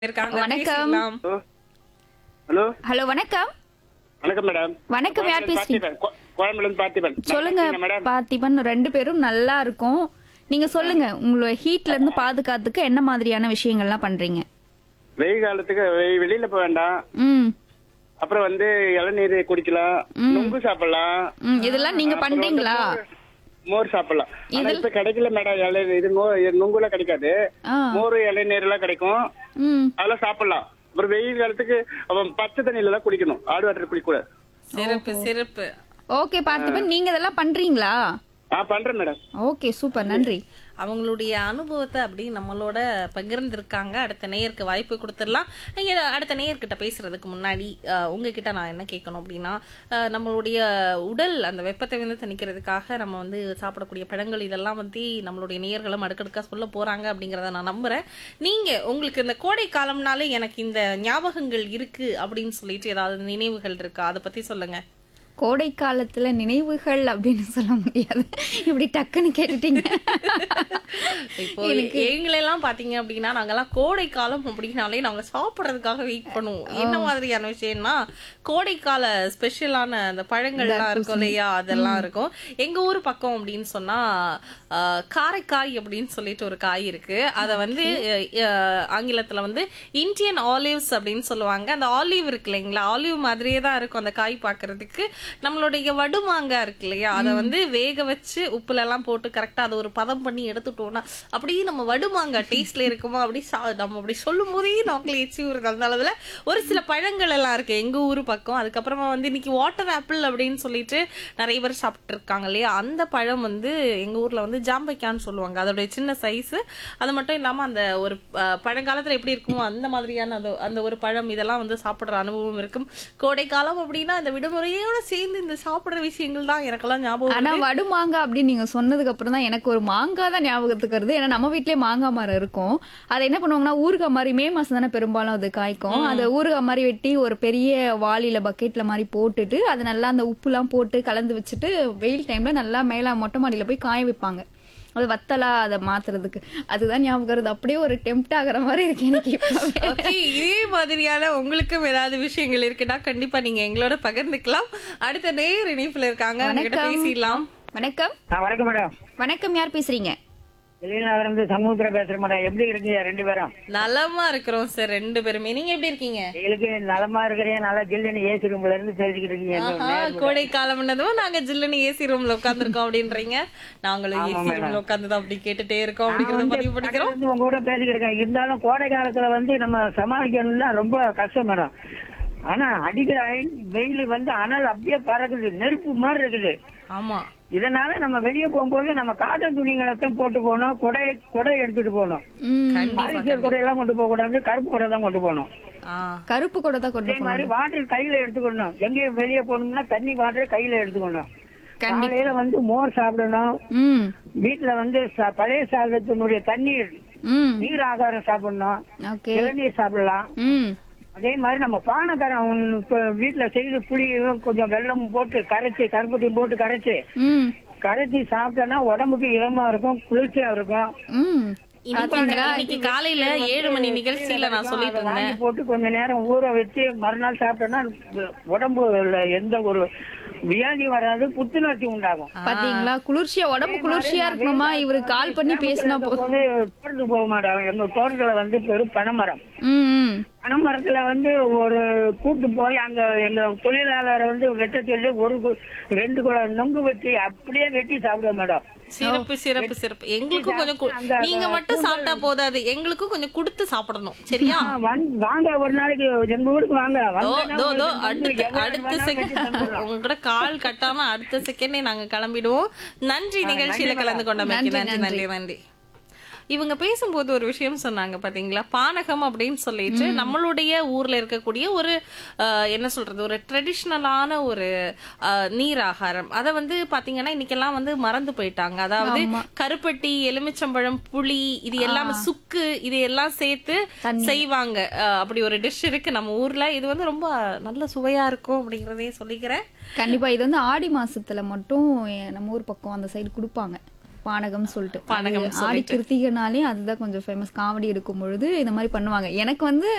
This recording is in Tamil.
இருக்காங்க வணக்கம். பேசிக்கலாம். ஹலோ ஹலோ வணக்கம் வணக்கம் மேடம் வணக்கம், யார் பேசுறீங்க? கோயம்புலேருந்து பார்த்திபன் சொல்லுங்க நல்லா இருக்கீங்களா மேடம் பார்த்திபன் ரெண்டு பேரும் நல்லா இருக்கும் நீங்க சொல்லுங்க உங்களோட ஹீட்ல இருந்து பாதுகாத்துக்க என்ன மாதிரியான விஷயங்கள்லாம் பண்றீங்க வெயில் காலத்துக்கு வெ- வெளியில போக வேண்டாம் ம் அப்புறம் வந்து இளநீர் குடிக்கலாம் நுங்கு சாப்பிடலாம் ம் இதெல்லாம் நீங்க அப்புறம் வந்து பண்றீங்களா மோர்- மோர் சாப்பிடலாம் ஆனா இதில்- இப்ப கிடைக்கல மேடம் இளநீர் இது மோ- நுங்குலாம் கிடைக்காது ஆ மோர் இளநீர் எல்லாம் கிடைக்கும் ம் அதெல்லாம் சாப்பிடலாம் அப்புறம் வெயில் காலத்துக்கு அவன் பச்சை தண்ணியில தான் குடிக்கணும் ஆடு வாட்டர் குடிக்கூடாது சிறப்பு சிறப்பு ஓகே பார்த்திபன் நீங்க இதெல்லாம் பண்றீங்களா நான் பண்றேன் மேடம் ஓகே சூப்பர் நன்றி அவங்களுடைய அனுபவத்தை அப்படி நம்மளோட பகிர்ந்திருக்காங்க அடுத்த நேயருக்கு வாய்ப்பு கொடுத்துடலாம் நீங்க அடுத்த நேயர்கிட்ட பேசுறதுக்கு முன்னாடி அஹ், உங்ககிட்ட நான் என்ன கேட்கணும் அப்படின்னா அஹ், நம்மளுடைய உடல் அந்த வெப்பத்தை வந்து தணிக்கிறதுக்காக நம்ம வந்து சாப்பிடக்கூடிய பழங்கள் இதெல்லாம் வந்து நம்மளுடைய நேயர்களும் அடுக்கடுக்கா சொல்ல போறாங்க அப்படிங்கறத நான் நம்புறேன் நீங்க உங்களுக்கு இந்த கோடை காலம்னாலே எனக்கு இந்த ஞாபகங்கள் இருக்கு அப்படின்னு சொல்லிட்டு ஏதாவது நினைவுகள் இருக்கா அதை பத்தி சொல்லுங்க கோடை காலத்துல நினைவுகள் அப்படின்னு சொல்ல முடியாது இப்படி டக்குன்னு கேட்டுட்டீங்க இப்போ எங்களெல்லாம் பாத்தீங்க அப்படின்னா நாங்கெல்லாம் கோடை காலம் அப்படின்னாலே நாங்க சாப்பிடுறதுக்காக வெயிட் பண்ணுவோம் என்ன மாதிரியான விஷயம்னா கோடைக்கால ஸ்பெஷலான அந்த பழங்கள்லாம் இருக்கும் இல்லையா அதெல்லாம் இருக்கும் எங்க ஊர் பக்கம் அப்படின்னு சொன்னா ஆஹ், காரைக்காய் அப்படின்னு சொல்லிட்டு ஒரு காய் இருக்கு அத வந்து அஹ், ஆங்கிலத்துல வந்து இந்தியன் ஆலிவ்ஸ் அப்படின்னு சொல்லுவாங்க அந்த ஆலிவ் இருக்கு இல்லைங்களா ஆலிவ் மாதிரியே தான் இருக்கும் அந்த காய் பார்க்கிறதுக்கு நம்மளுடைய வடுமாங்காய் இருக்கு இல்லையா அதை வந்து வேக வச்சு உப்புல எல்லாம் போட்டு கரெக்டா அதை ஒரு பதம் பண்ணி எடுத்துட்டோம்னா அப்படியே நம்ம வடுமாங்காய் டேஸ்ட்ல இருக்குமா அப்படி சா- நம்ம அப்படி சொல்லும் போதே நாக்கில் எச்சி ஊறுது அந்த அளவுல ஒரு சில பழங்கள் எல்லாம் இருக்கு எங்க ஊர் பக்கம் அதுக்கப்புறமா வந்து இன்னைக்கு வாட்டர் ஆப்பிள் அப்படின்னு சொல்லிட்டு நிறைய பேர் சாப்பிட்டு இருக்காங்க இல்லையா அந்த பழம் வந்து எங்க ஊர்ல வந்து ஜாம்பைக்கான்னு சொல்லுவாங்க அதோடைய சின்ன சைஸ் அது மட்டும் இல்லாம அந்த ஒரு அஹ், பழங்காலத்துல எப்படி இருக்குமோ அந்த மாதிரியான அந்த அந்த ஒரு பழம் இதெல்லாம் வந்து சாப்பிடுற அனுபவம் இருக்கும் கோடை காலம் அப்படின்னா இந்த விடுமுறையோட சேர்ந்து இந்த சாப்பிடுற விஷயங்கள் தான் எனக்கெல்லாம் ஞாபகம் ஆனா வடு மாங்காய் அப்படின்னு நீங்க சொன்னதுக்கு அப்புறம் தான் எனக்கு ஒரு மாங்காய் தான் ஞாபகத்துக்கு வருது ஏன்னா நம்ம வீட்லயே மாங்காய் மரம் இருக்கும் அதை என்ன பண்ணுவாங்கன்னா ஊறுகாய் மாதிரி மே மாசம் தானே பெரும்பாலும் அது காய்க்கும் அதை ஊறுகாய் மாதிரி வெட்டி ஒரு பெரிய வாளியில பக்கெட்ல மாதிரி போட்டுட்டு அது நல்லா அந்த உப்புலாம் போட்டு கலந்து வச்சுட்டு வெயில் டைம்ல நல்லா மேல மொட்டை மாடியில போய் காய வைப்பாங்க அது வத்தலா அதை மாத்துறதுக்கு அதுதான் ஞாபகம் வருது அப்படியே ஒரு டெம்ட் ஆகுற மாதிரி இருக்கு எனக்கு இப்பவே. ஓகே இதே மாதிரியான உங்களுக்கும் ஏதாவது விஷயங்கள் இருக்குன்னா கண்டிப்பா நீங்க எங்களோட பகிர்ந்துக்கலாம் அடுத்த நேர் இணைப்புல இருக்காங்க அவங்க கிட்ட வணக்கம். பேசிடலாம் வணக்கம் ஆ வணக்கம் மேடம் வணக்கம் யார் பேசுறீங்க வெளிநகரம் இருந்து சமுத்திரம் பேசுறேன் மேடம் எப்படி இருக்கீங்க ரெண்டு பேரும் நலமா இருக்கிறோம் சார் ரெண்டு பேருமே நீங்க எப்படி இருக்கீங்க எங்களுக்கு நலமா இருக்கிறீங்க நல்லா ஜில்லுன்னு ஏசி ரூம்ல இருந்து பேசிக்கிட்டு இருக்கீங்க ஆஹா, கோடை காலம்னதும் நாங்க ஜில்லுன்னு ஏசி ரூம்ல உட்கார்ந்துருக்கோம் அப்படின்றீங்க நாங்களும் ஏசி ரூம்ல உட்கார்ந்து அப்படி கேட்டுட்டே இருக்கோம் அப்படிங்கறத பதிவு பண்ணிக்கிறோம் வந்து உங்க கூட பேசிக்கிட்டு இருக்கேன் இருந்தாலும் கோடை காலத்துல வந்து நம்ம சமாளிக்கணும்னா ரொம்ப கஷ்டம் மேடம் ஆனா அடிக்கிற அயன் வெயில் வந்து அனல் அப்படியே பறக்குது நெருப்பு மாதிரி இருக்குது ஆமா இதனால நம்ம வெளியே போகும்போது நம்ம காட்டன் துணிகளை தான் போட்டு போகணும் கொடை கொடை எடுத்துட்டு போகணும் ம் பாலிஸ்டர் கொடையெல்லாம் கொண்டு போக கூடாது கருப்பு கொடை தான் கொண்டு போகணும் ஆ கருப்பு கூட தான் கொண்டு அதே மாதிரி வாட்டர் கையில எடுத்துக்கணும் எங்கேயும் வெளியே போகணும்னா தண்ணி வாட்டர் கையில எடுத்துக்கணும் காலையில வந்து மோர் சாப்பிடணும் ம் வீட்டுல வந்து ச- பழைய சாதத்தினுடைய தண்ணீர் ம் நீர் ஆகாரம் சாப்பிடணும் ஓகே இளநீர் சாப்பிடலாம் ம் அதே மாதிரி நம்ம பானக்காரம் இப்ப வீட்டுல செய்து புளியும் கொஞ்சம் வெல்லம் போட்டு கரைச்சி கருப்பட்டியும் போட்டு கரைச்சி ம் கரைச்சி சாப்பிட்டோம்னா உடம்புக்கு இதமா இருக்கும் குளிர்ச்சியா இருக்கும் ம் இன்னைக்கு இன்னைக்கு காலையில ஏழு மணி நிகழ்ச்சியில நான் சொல்லிட்டு அதை இருந்தேன் வாங்கி போட்டு கொஞ்ச நேரம் ஊற வச்சு மறுநாள் சாப்பிட்டோம்னா உடம்புல எந்த ஒரு வியாதி வராது புத்துணர்ச்சி உண்டாகும் பாத்தீங்களா குளிர்ச்சியா உடம்பு குளிர்ச்சியா இருக்கணுமா இவரு கால் பண்ணி பேசினா போ போது தோட்டத்துக்கு போக மாட்டாங்க எங்க தோட்டத்துல வந்து பெரும் பனைமரம் ம் ம் பனைமரத்துல வந்து ஒரு கூட்டு போய் அங்க எங்க தொழிலாளரை வந்து வெட்ட சொல்லி ஒரு கு- ரெண்டு குடம் நொங்கு வெட்டி அப்படியே வெட்டி சாப்பிடுவோம் மேடம் சிறப்பு சிறப்பு சிறப்பு எங்களுக்கும் கொஞ்சம் கு- அந்த- நீங்க மட்டும் சாப்பிட்டா போதாது எங்களுக்கும் கொஞ்சம் கொடுத்து சாப்பிடணும் சரியா ஆ, வந்து- வாங்க ஒரு நாளைக்கு எங்க ஊருக்கு வாங்க தோ வந்தேன்னா தோ தோ உங்களுக்கு வந்து அடுத்த எவ்வளவு அடுத்த வேணாலும் வெட்டி செகண்ட் தந்துடலாம். உங்க கூட கால் கட்டாம அடுத்த செகண்டே நாங்க கிளம்பிடுவோம் நன்றி நிகழ்ச்சியில கலந்து கொண்டமைக்கு நன்றி, நன்றி நன்றி நன்றி இவங்க பேசும்போது ஒரு விஷயம் சொன்னாங்க பாத்தீங்களா பானகம் அப்படின்னு சொல்லிட்டு நம்மளுடைய ஊர்ல இருக்கக்கூடிய ஒரு அஹ், என்ன சொல்றது ஒரு ட்ரெடிஷ்னலான ஒரு அஹ், நீர் ஆகாரம் அத வந்து பாத்தீங்கன்னா இன்னைக்கெல்லாம் வந்து மறந்து போயிட்டாங்க அதாவது கருப்பட்டி எலுமிச்சம்பழம் புளி இது எல்லாமே சுக்கு இது எல்லாம் சேர்த்து செய்வாங்க அஹ், அப்படி ஒரு டிஷ் இருக்கு நம்ம ஊர்ல இது வந்து ரொம்ப நல்ல சுவையா இருக்கும் அப்படிங்கறதையும் சொல்லிக்கிறேன் கண்டிப்பா இது வந்து ஆடி மாசத்துல மட்டும் எ- நம்ம ஊர் பக்கம் அந்த சைடு கொடுப்பாங்க பானகம் சொல்லிட்டு பானகம் அது ஆடி கிருத்திகைனாலே அதுதான் கொஞ்சம் ஃபேமஸ் காவடி எடுக்கும் பொழுது இந்த மாதிரி பண்ணுவாங்க எனக்கு வந்து